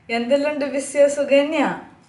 എന്തെല്ലാം ഉണ്ട് വിശ്വാസുകന്യാ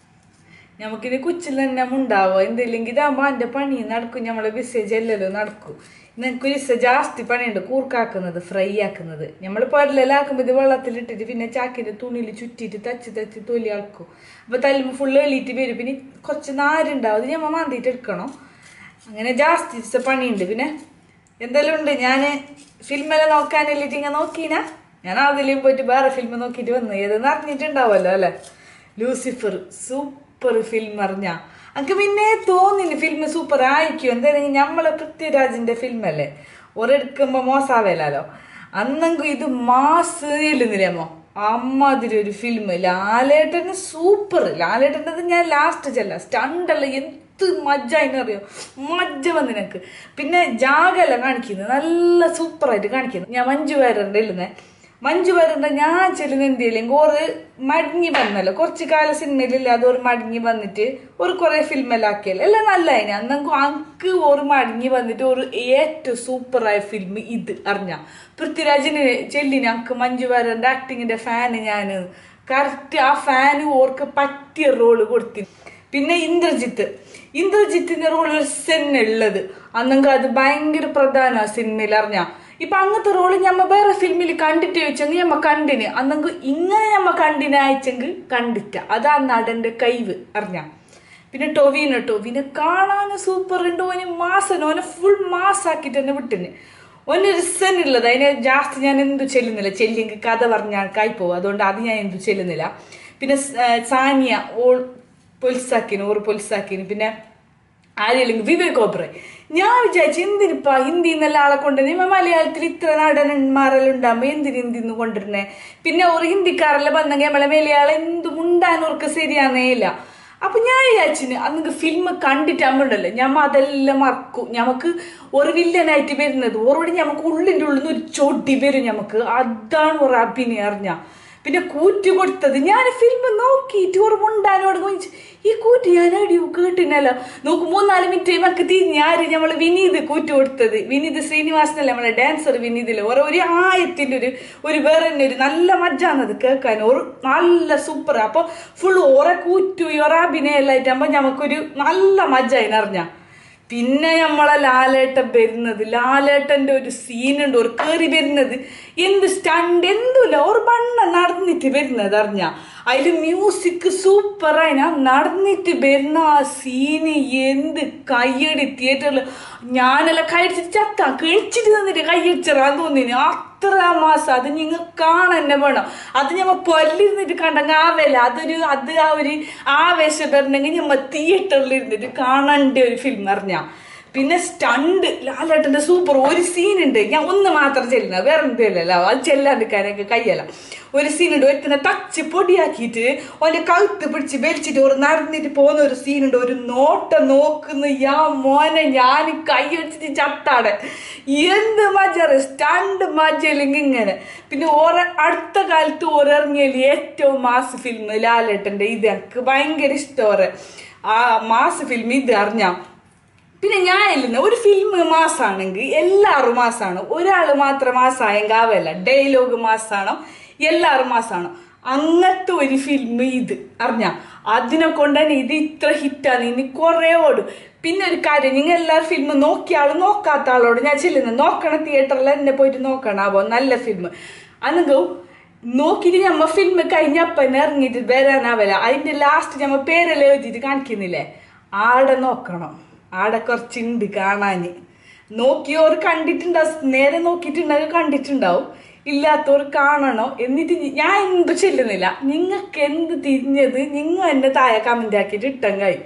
നമുക്കിനി കുച്ചിൽ തന്നെ ഉണ്ടാവോ എന്തില്ലെങ്കിൽ ഇതാകുമ്പോ എന്റെ പണി നടക്കും നമ്മളെ ബിസേജ് എല്ലല്ലോ നടക്കും നിങ്ങൾക്ക് ഒരു ജാസ്തി പണിയുണ്ട് കൂർക്കാക്കുന്നത് ഫ്രൈ ആക്കുന്നത് നമ്മൾ പൊരലെല്ലാം ആക്കുമ്പോൾ ഇത് വെള്ളത്തിലിട്ടിട്ട് പിന്നെ ചാക്കിന്റെ തുണിയിൽ ചുറ്റിയിട്ട് തച്ച് തച്ച് തൊലി ആക്കും അപ്പൊ തല്ലുമ്പോ ഫുള്ള് എളിയിട്ട് വരും പിന്നെ കുറച്ച് നാരുണ്ടാവും അത് ഞമ്മ മാന്തിയിട്ട് എടുക്കണം അങ്ങനെ ജാസ്തി ദിവസം പണിയുണ്ട് പിന്നെ എന്തെല്ലാം ഉണ്ട് ഞാൻ ഫിലിമെല്ലാം നോക്കാനെല്ലിട്ട് ഇങ്ങനെ നോക്കീനാ ഞാൻ അതിലും പോയിട്ട് വേറെ ഫിലിം നോക്കിയിട്ട് വന്നു ഏതെന്ന് അറിഞ്ഞിട്ടുണ്ടാവുമല്ലോ അല്ലേ ലൂസിഫർ സൂപ്പർ ഫിലിം അറിഞ്ഞ എനിക്ക് പിന്നെ തോന്നില്ല ഫിലിം സൂപ്പർ ആയിരിക്കും എന്തായാലും നമ്മളെ പൃഥ്വിരാജിന്റെ ഫിലിം അല്ലേ ഒരെടുക്കുമ്പോ മോശാവല്ലോ അന്നെങ്കിൽ ഇത് മാസ് ഇല്ലെന്നില്ലമ്മോ അമ്മാതിരി ഒരു ഫിലിം ലാലേട്ടന് സൂപ്പർ ലാലേട്ടൻ്റെ ഞാൻ ലാസ്റ്റ് ചെല്ല സ്റ്റണ്ടല്ല എന്ത് മജ്ജ അതിനറിയോ മജ്ജ വന്ന് നിനക്ക് പിന്നെ ജാഗല്ല കാണിക്കുന്നത് നല്ല സൂപ്പറായിട്ട് കാണിക്കുന്നു ഞാൻ മഞ്ജു വാര്യരുടെ ഇല്ലുന്നേ മഞ്ജു വാര്യരുടെ ഞാൻ ചെല്ലുന്ന എന്തെങ്കിലും ഒരു മടങ്ങി വന്നല്ലോ കുറച്ച് കാല സിനിമയിലില്ല അത് ഒരു മടങ്ങി വന്നിട്ട് ഒരു കുറെ ഫിലിമെല്ലാം ആക്കിയല്ലോ എല്ലാം നല്ല അതിന് അന്നെങ്കിൽ അങ്ക് ഒരു മടങ്ങി വന്നിട്ട് ഒരു ഏറ്റവും സൂപ്പറായ ഫിലിം ഇത് അറിഞ്ഞ പൃഥ്വിരാജിന് ചെല്ലിന് അങ്ക് മഞ്ജു വാര്യരുടെ ആക്ടിങ്ങിന്റെ ഫാന് ഞാൻ കറക്റ്റ് ആ ഫാന് ഓർക്ക് പറ്റിയ റോള് കൊടുത്തി പിന്നെ ഇന്ദ്രജിത്ത് ഇന്ദ്രജിത്തിന്റെ റോൾ തന്നെ ഉള്ളത് അന്നെങ്കിൽ അത് ഭയങ്കര പ്രധാന സിനിമയിൽ അറിഞ്ഞ ഇപ്പൊ അങ്ങനത്തെ റോള് ഞമ്മ വേറെ ഫിലിമിൽ കണ്ടിട്ട് ചോദിച്ചെങ്കിൽ ഞമ്മ കണ്ടിന് അന്നെങ്കിൽ ഇങ്ങനെ ഞമ്മ കണ്ടിന് അയച്ചെങ്കിൽ കണ്ടിട്ട അതാ നടന്റെ കൈവ് അറിഞ്ഞ പിന്നെ ടൊവിനോ ടൊവിനെ കാണാൻ സൂപ്പർ ഉണ്ട് ഓന് മാസൻ ഓനെ ഫുൾ മാസാക്കിട്ട് തന്നെ വിട്ടിന് ഓന് രസനുള്ളത് അതിനെ ജാസ്തി ഞാൻ എന്തു ചെല്ലുന്നില്ല ചെല്ലിയെങ്കിൽ കഥ പറഞ്ഞാൽ കായ്പോവും അതുകൊണ്ട് അത് ഞാൻ എന്തു ചെല്ലുന്നില്ല പിന്നെ സ്- ആ, സാനിയ ഓൾ പൊലിസാക്കിന് ഓർ പൊലിസാക്കിന് പിന്നെ ആരെങ്കിലും വിവേക് ഓബ്രെ ഞാൻ വിചാരിച്ചു എന്തിനിപ്പാ ഹിന്ദി എന്നുള്ള ആളെ കൊണ്ട് നിമ്മ മലയാളത്തിൽ ഇത്ര നടന്മാരെല്ലാം ഉണ്ടാകുമ്പോ എന്തിന് ഹിന്ദി എന്ന് കൊണ്ടിരുന്നേ പിന്നെ ഒരു ഹിന്ദിക്കാരെല്ലാം വന്നെങ്കിൽ നമ്മളെ മലയാളം എന്തും ഉണ്ടാനവർക്ക് ശരിയാന്നേ ഇല്ല അപ്പൊ ഞാൻ വിചാരിച്ചിന് അന്ന് ഫിലിം കണ്ടിട്ട് അമ്മണ്ടല്ലോ ഞമ്മ അതെല്ലാം മറക്കും ഞമ്മക്ക് ഒരു വില്ലനായിട്ട് വരുന്നത് ഓരോട് ഞമ്മക്ക് ഉള്ളിന്റെ ഉള്ളിൽ നിന്ന് ഒരു ചൊടി വരും ഞമ്മക്ക് അതാണ് ഒരു അഭിനയം അറിഞ്ഞ പിന്നെ കൂറ്റ് കൊടുത്തത് ഞാൻ ഫിലിം നോക്കിയിട്ട് ഒരു മുണ്ടാനോട് ചോദിച്ചു ഈ കൂറ്റ് ഞാൻ അടിയോ കേട്ടിനല്ലോ നോക്ക് മൂന്നാല് മിനിറ്റ് നമുക്ക് തിരിഞ്ഞ് ആര് നമ്മള് വിനീത് കൂറ്റ് കൊടുത്തത് വിനീത് ശ്രീനിവാസനല്ലേ നമ്മളെ ഡാൻസർ വിനീതില് ഓരോ ഒരു ആയത്തിന്റെ ഒരു ഒരു വേറെ തന്നെ ഒരു നല്ല മജ്ജാന്നത് കേൾക്കാൻ ഒരു നല്ല സൂപ്പർ അപ്പൊ ഫുൾ ഓറെ കൂറ്റു ഒരേ അഭിനയം എല്ലാം ആയിട്ടാകുമ്പോ നമുക്കൊരു നല്ല മജ്ജ അതിനറിഞ്ഞ പിന്നെ നമ്മളെ ലാലേട്ടൻ വരുന്നത് ലാലേട്ടന്റെ ഒരു സീനുണ്ട് ഒരു കേറി വരുന്നത് എന്ത് സ്റ്റണ്ട് എന്തുമില്ല ഒരു ബണ്ണ നടന്നിട്ട് വരുന്നത് അറിഞ്ഞ അതില് മ്യൂസിക് സൂപ്പറായി ഞാൻ നടന്നിട്ട് വരുന്ന ആ സീന് എന്ത് കയ്യടി തിയേറ്ററിൽ ഞാനെല്ലാം കയടിച്ചിട്ട് ചത്ത കഴിച്ചിട്ട് നിന്നിട്ട് കയ്യടിച്ചറാൻ തോന്നിന് അത്ര മാസം അത് നിങ്ങൾ കാണാൻ തന്നെ വേണം അത് ഞമ്മ പൊല്ലിരുന്നിട്ട് കണ്ടെങ്കിൽ ആ വില അതൊരു അത് ആ ഒരു ആവേശം വരണമെങ്കിൽ ഞമ്മ തിയേറ്ററിൽ ഇരുന്നിട്ട് കാണേണ്ട ഒരു ഫിലിം അറിഞ്ഞ പിന്നെ സ്റ്റണ്ട് ലാലേട്ടന്റെ സൂപ്പർ ഒരു സീൻ ഉണ്ട് ഞാൻ ഒന്ന് മാത്രം ചെല്ലുന്ന വേറെ എന്തില്ലല്ലോ അത് ചെല്ലാണ്ടിക്കാനൊക്കെ കയ്യല്ല ഒരു സീൻ ഉണ്ട് ഒരുത്തിനെ തച്ച് പൊടിയാക്കിയിട്ട് ഓന്റെ കഴുത്ത് പിടിച്ച് വലിച്ചിട്ട് ഒരു നടന്നിട്ട് പോകുന്ന ഒരു സീൻ ഉണ്ട് ഒരു നോട്ടം നോക്കുന്ന യാ മോനെ ഞാൻ കൈ വെച്ചിട്ട് ചത്താടെ എന്ത് മജറ് സ്റ്റണ്ട് മജല്ലെങ്കിൽ ഇങ്ങനെ പിന്നെ ഓരോ അടുത്ത കാലത്ത് ഓരിറങ്ങിയതിൽ ഏറ്റവും മാസ് ഫിലിം ലാലേട്ടന്റെ ഇത് എനിക്ക് ഭയങ്കര ഇഷ്ടം ഓരെ ആ മാസ് ഫിലിം ഇത് അറിഞ്ഞാ പിന്നെ ഞാൻ എല്ലുന്ന ഒരു ഫിലിം മാസാണെങ്കിൽ എല്ലാവരും മാസാണ് ഒരാൾ മാത്രം മാസമായെങ്കിൽ ആവല്ല ഡയലോഗ് മാസാണോ എല്ലാവരും മാസാണോ അങ്ങനത്തെ ഒരു ഫിലിം ഇത് അറിഞ്ഞ അതിനെ കൊണ്ട് തന്നെ ഇത് ഇത്ര ഹിറ്റാണ് ഇനി കുറെ ഓടും പിന്നെ ഒരു കാര്യം നിങ്ങൾ എല്ലാവരും ഫിലിം നോക്കിയ ആള് നോക്കാത്ത ആളോട് ഞാൻ ചെല്ലുന്നത് നോക്കണ തിയേറ്ററിൽ എന്നെ പോയിട്ട് നോക്കണാവോ നല്ല ഫിലിം അന്നെങ്കിൽ നോക്കിയിട്ട് ഞമ്മ ഫിലിം കഴിഞ്ഞപ്പം ഇറങ്ങിയിട്ട് വരാനാവല്ല അതിന്റെ ലാസ്റ്റ് ഞമ്മ പേരെല്ലാം എഴുതിയിട്ട് കാണിക്കുന്നില്ലേ ആടെ നോക്കണം ആടെ കുറച്ചുണ്ട് കാണാന് നോക്കിയവർ കണ്ടിട്ടുണ്ടാവും നേരെ നോക്കിയിട്ടുണ്ടെങ്കിൽ കണ്ടിട്ടുണ്ടാവും ഇല്ലാത്തവർ കാണണോ എന്നിട്ട് ഞ- ഞാൻ എന്ത് ചെല്ലുന്നില്ല നിങ്ങൾക്ക് എന്ത് തിരിഞ്ഞത് നിങ്ങൾ എന്നെ താഴെ കമന്റ് ആക്കിയിട്ട് ഇട്ടങ്കായി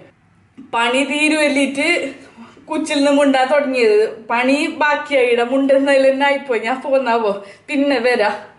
പണി തീരുവല്ലിട്ട് കുച്ചിൽ നിന്ന് മുണ്ടാൻ തുടങ്ങിയത് പണി ബാക്കിയായിട മുണ്ടെന്നതിൽ തന്നെ ആയിപ്പോയി ഞാൻ പോന്നാവോ പിന്നെ വരാം